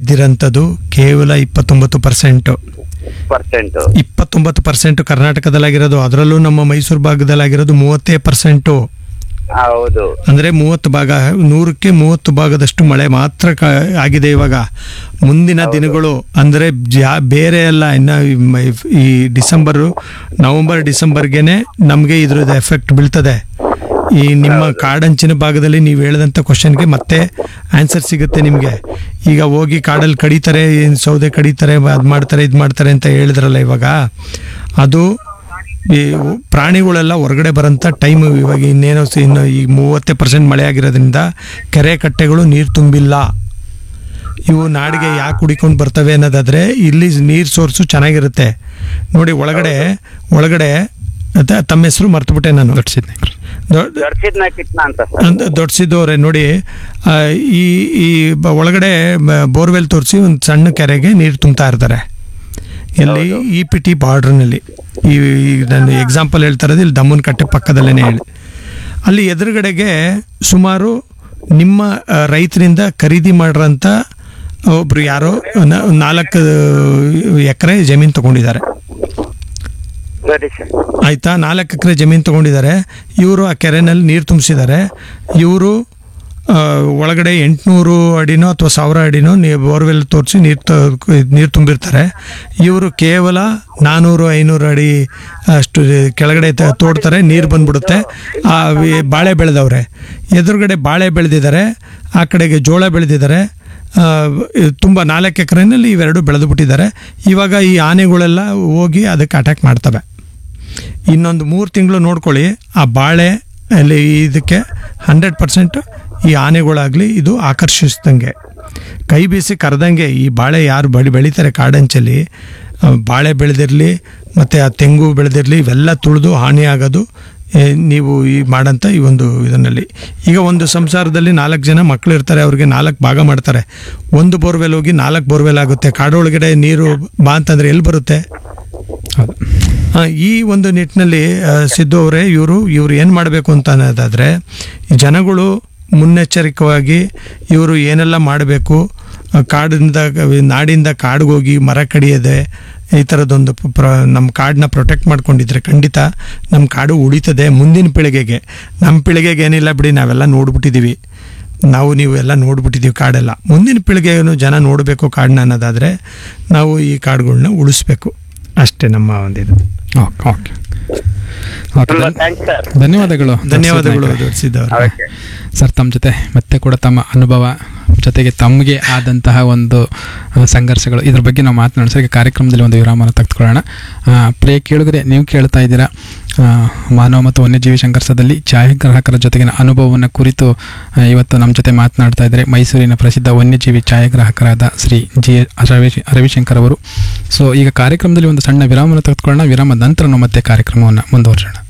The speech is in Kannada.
ಇದ್ದಿರೋಂಥದ್ದು ಕೇವಲ ಇಪ್ಪತ್ತೊಂಬತ್ತು ಪರ್ಸೆಂಟು ಪರ್ಸೆಂಟ್ ಇಪ್ಪತ್ತೊಂಬತ್ತು ಪರ್ಸೆಂಟ್ ಕರ್ನಾಟಕದಲ್ಲಾಗಿರೋದು ಅದರಲ್ಲೂ ನಮ್ಮ ಮೈಸೂರು ಭಾಗದಲ್ಲಾಗಿರೋದು ಮೂವತ್ತೇ ಪರ್ಸೆಂಟು ಹೌದು ಅಂದರೆ ಮೂವತ್ತು ಭಾಗ ನೂರಕ್ಕೆ ಮೂವತ್ತು ಭಾಗದಷ್ಟು ಮಳೆ ಮಾತ್ರ ಕ ಆಗಿದೆ ಇವಾಗ ಮುಂದಿನ ದಿನಗಳು ಅಂದರೆ ಜಾ ಬೇರೆ ಎಲ್ಲ ಇನ್ನು ಈ ಮ- ಈ ಡಿಸೆಂಬರು ನವಂಬರ್ ಡಿಸೆಂಬರ್ಗೆನೆ ನಮಗೆ ಇದ್ರದ್ದು ಎಫೆಕ್ಟ್ ಬೀಳ್ತದೆ ಈ ನಿಮ್ಮ ಕಾಡಂಚಿನ ಭಾಗದಲ್ಲಿ ನೀವು ಹೇಳಿದಂಥ ಕ್ವಶನ್ಗೆ ಮತ್ತೆ ಆನ್ಸರ್ ಸಿಗುತ್ತೆ ನಿಮಗೆ ಈಗ ಹೋಗಿ ಕಾಡಲ್ಲಿ ಕಡಿತಾರೆ ಏನ್ ಸೌದೆ ಕಡಿತಾರೆ ಅದು ಮಾಡ್ತಾರೆ ಇದು ಮಾಡ್ತಾರೆ ಅಂತ ಹೇಳಿದ್ರಲ್ಲ ಇವಾಗ ಅದು ಈ ಪ್ರಾಣಿಗಳೆಲ್ಲ ಹೊರಗಡೆ ಬರೋಂಥ ಟೈಮ್ ಇವಾಗ ಇನ್ನೇನೋ ಸಿ- ಇನ್ನು ಈ ಮೂವತ್ತೇ ಪರ್ಸೆಂಟ್ ಮಳೆ ಆಗಿರೋದ್ರಿಂದ ಕೆರೆ ಕಟ್ಟೆಗಳು ನೀರು ತುಂಬಿಲ್ಲ ಇವು ನಾಡಿಗೆ ಯಾಕೆ ಕುಡಿಕೊಂಡು ಬರ್ತವೆ ಅನ್ನೋದಾದ್ರೆ ಇಲ್ಲಿ ನೀರು ಸೋರ್ಸು ಚೆನ್ನಾಗಿರುತ್ತೆ ನೋಡಿ ಒಳಗಡೆ ಒಳಗಡೆ ಅದ- ತಮ್ಮ ಹೆಸರು ಮರ್ತುಬಿಟ್ಟೆ ನಾನು ದೊಡ್ಡ ದೊಡ್ಡ ದರ್ಶಿದ್ನ ಕಿತ್ನ ಅಂತ ಸರ್ ಅಂತ ದೊಡ್ಡಸಿದ್ದವ್ರೆ ನೋಡಿ ಆ, ಈ ಈ ಬ- ಒಳಗಡೆ ಬೋರ್ವೆಲ್ ತೋರಿಸಿ ಒಂದು ಸಣ್ಣ ಕೆರೆಗೆ ನೀರು ತುಂಬ್ತಾ ಇರ್ತಾರೆ ಇಲ್ಲಿ ಇ ಪಿ ಟಿ ಬಾರ್ಡ್ರ್ನಲ್ಲಿ ಈ ಈ ನಾನು ಎಕ್ಸಾಂಪಲ್ ಹೇಳ್ತಾ ಇರೋದು ಇಲ್ಲಿ ದಮ್ಮನ ಕಟ್ಟೆ ಪಕ್ಕದಲ್ಲೇ ಹೇಳಿ ಅಲ್ಲಿ ಎದುರುಗಡೆಗೆ ಸುಮಾರು ನಿಮ್ಮ ಆ, ರೈತರಿಂದ ಖರೀದಿ ಮಾಡಿರೋಂಥ ಒಬ್ರು ಯಾರೋ ನ- ನಾಲ್ಕು ಎಕರೆ ಜಮೀನು ತಗೊಂಡಿದ್ದಾರೆ ಸರಿ ಸರ್ ಆಯ್ತಾ ನಾಲ್ಕು ಎಕರೆ ಜಮೀನು ತಗೊಂಡಿದ್ದಾರೆ ಇವರು ಆ ಕೆರೆನಲ್ಲಿ ನೀರು ತುಂಬಿಸಿದ್ದಾರೆ ಇವರು ಒಳಗಡೆ ಎಂಟುನೂರು ಅಡಿನೋ ಅಥವಾ ಸಾವಿರ ಅಡಿನೋ ನೀ ಬೋರ್ವೆಲ್ ತೋರಿಸಿ ನೀರು ನೀರು ತುಂಬಿರ್ತಾರೆ ಇವರು ಕೇವಲ ನಾನ್ನೂರು ಐನೂರು ಅಡಿ ಅಷ್ಟು ಕೆಳಗಡೆ ತ- ತೋಡ್ತಾರೆ ನೀರು ಬಂದ್ಬಿಡುತ್ತೆ ಆ ವಿ- ಬಾಳೆ ಬೆಳೆದವ್ರೆ ಎದುರುಗಡೆ ಬಾಳೆ ಬೆಳೆದಿದ್ದಾರೆ ಆ ಕಡೆಗೆ ಜೋಳ ಬೆಳೆದಿದ್ದಾರೆ ತುಂಬ ನಾಲ್ಕು ಎಕರೆನಲ್ಲಿ ಇವೆರಡು ಬೆಳೆದು ಬಿಟ್ಟಿದ್ದಾರೆ ಇವಾಗ ಈ ಆನೆಗಳೆಲ್ಲ ಹೋಗಿ ಅದಕ್ಕೆ ಅಟ್ಯಾಕ್ ಮಾಡ್ತವೆ ಇನ್ನೊಂದು ಮೂರು ತಿಂಗಳು ನೋಡ್ಕೊಳ್ಳಿ ಆ ಬಾಳೆ ಅಲ್ಲಿ ಇದಕ್ಕೆ ಹಂಡ್ರೆಡ್ ಪರ್ಸೆಂಟ್ ಈ ಆನೆಗಳಾಗಲಿ ಇದು ಆಕರ್ಷಿಸ್ದಂಗೆ ಕೈ ಬೀಸಿ ಕರೆದಂಗೆ ಈ ಬಾಳೆ ಯಾರು ಬಳಿ ಬೆಳೀತಾರೆ ಕಾಡಂಚಲ್ಲಿ ಆ, ಬಾಳೆ ಬೆಳೆದಿರಲಿ ಮತ್ತು ಆ ತೆಂಗು ಬೆಳೆದಿರಲಿ ಇವೆಲ್ಲ ತುಳಿದು ಹಾನಿ ಆಗೋದು ಏ, ನೀವು ಈ ಮಾಡೋಂಥ ಈ ಒಂದು ಇದರಲ್ಲಿ ಈಗ ಒಂದು ಸಂಸಾರದಲ್ಲಿ ನಾಲ್ಕು ಜನ ಮಕ್ಕಳು ಇರ್ತಾರೆ ಅವ್ರಿಗೆ ನಾಲ್ಕು ಭಾಗ ಮಾಡ್ತಾರೆ ಒಂದು ಬೋರ್ವೆಲ್ ಹೋಗಿ ನಾಲ್ಕು ಬೋರ್ವೆಲ್ ಆಗುತ್ತೆ ಕಾಡೊಳಗಡೆ ನೀರು ಬಾ ಅಂತಂದ್ರೆ ಎಲ್ಲಿ ಬರುತ್ತೆ ಹೌದು ಆ, ಈ ಒಂದು ನಿಟ್ಟಿನಲ್ಲಿ ಆ, ಸಿದ್ದು ಅವರೇ ಇವರು ಇವರು ಏನು ಮಾಡಬೇಕು ಅಂತ ಅನ್ನೋದಾದರೆ ಈ ಜನಗಳು ಮುನ್ನೆಚ್ಚರಿಕವಾಗಿ ಇವರು ಏನೆಲ್ಲ ಮಾಡಬೇಕು ಆ, ಕಾಡಿಂದ ನಾಡಿಂದ ಕಾಡಿಗೋಗಿ ಮರ ಕಡಿಯದೆ ಈ ಥರದೊಂದು ಪ್ರ ನಮ್ಮ ಕಾಡನ್ನ ಪ್ರೊಟೆಕ್ಟ್ ಮಾಡ್ಕೊಂಡಿದ್ರೆ ಖಂಡಿತ ನಮ್ಮ ಕಾಡು ಉಳಿತದೆ ಮುಂದಿನ ಪೀಳಿಗೆಗೆ ನಮ್ಮ ಪೀಳಿಗೆಗೆ ಏನಿಲ್ಲ ಬಿಡಿ ನಾವೆಲ್ಲ ನೋಡ್ಬಿಟ್ಟಿದ್ದೀವಿ ನಾವು ನೀವು ಎಲ್ಲ ನೋಡ್ಬಿಟ್ಟಿದ್ದೀವಿ ಕಾಡೆಲ್ಲ ಮುಂದಿನ ಪೀಳಿಗೆಯನ್ನು ಜನ ನೋಡಬೇಕು ಕಾಡನ್ನ ಅನ್ನೋದಾದರೆ ನಾವು ಈ ಕಾಡುಗಳನ್ನ ಉಳಿಸ್ಬೇಕು ಅಷ್ಟೇ ನಮ್ಮ ಒಂದಿದು ಓಕೆ ಓಕೆ ಓಕೆ ತುಂಬಾ ಧನ್- ಥ್ಯಾಂಕ್ಸ್ ಸರ್ ಧನ್ಯವಾದಗಳು ಧನ್ಯವಾದಗಳು ದರ್ಶನ್ ನಾಯ್ಕರೇ. ದೊಡ್ಸಿದ್ದವ್ರೆ ಓಕೆ ಸರ್ ತಮ್ಮ ಜೊತೆ ಮತ್ತೆ ಕೂಡ ತಮ್ಮ ಅನುಭವ ಜೊತೆಗೆ ತಮಗೆ ಆದಂತಹ ಒಂದು ಆ, ಸಂಘರ್ಷಗಳು ಇದ್ರ ಬಗ್ಗೆ ನಾವು ಮಾತನಾಡೋಣ ಸರ್ ಈಗ ಕಾರ್ಯಕ್ರಮದಲ್ಲಿ ಒಂದು ವಿರಾಮನ ತೆಗೆದುಕೊಳ್ಳೋಣ ಆ, ಪ್ರಿಯ ಕೇಳಿದ್ರೆ ನೀವು ಕೇಳ್ತಾ ಇದ್ದೀರಾ ಆ, ಮಾನವ ಮತ್ತು ವನ್ಯಜೀವಿ ಸಂಘರ್ಷದಲ್ಲಿ ಛಾಯಾಗ್ರಾಹಕರ ಜೊತೆಗಿನ ಅನುಭವವನ್ನು ಕುರಿತು ಆ, ಇವತ್ತು ನಮ್ಮ ಜೊತೆ ಮಾತನಾಡ್ತಾ ಇದ್ದಾರೆ ಮೈಸೂರಿನ ಪ್ರಸಿದ್ಧ ವನ್ಯಜೀವಿ ಛಾಯಾಗ್ರಾಹಕರಾದ ಶ್ರೀ ಜಿ ರವಿ ರವಿಶಂಕರ್ ಅವರು ಸೊ ಈಗ ಕಾರ್ಯಕ್ರಮದಲ್ಲಿ ಒಂದು ಸಣ್ಣ ವಿರಾಮನ ತೆಗೆದುಕೊಳ್ಳೋಣ ವಿರಾಮದ ನಂತರ ನಾವು ಮತ್ತೆ ಕಾರ್ಯಕ್ರಮವನ್ನು ಮುಂದುವರಿಸೋಣ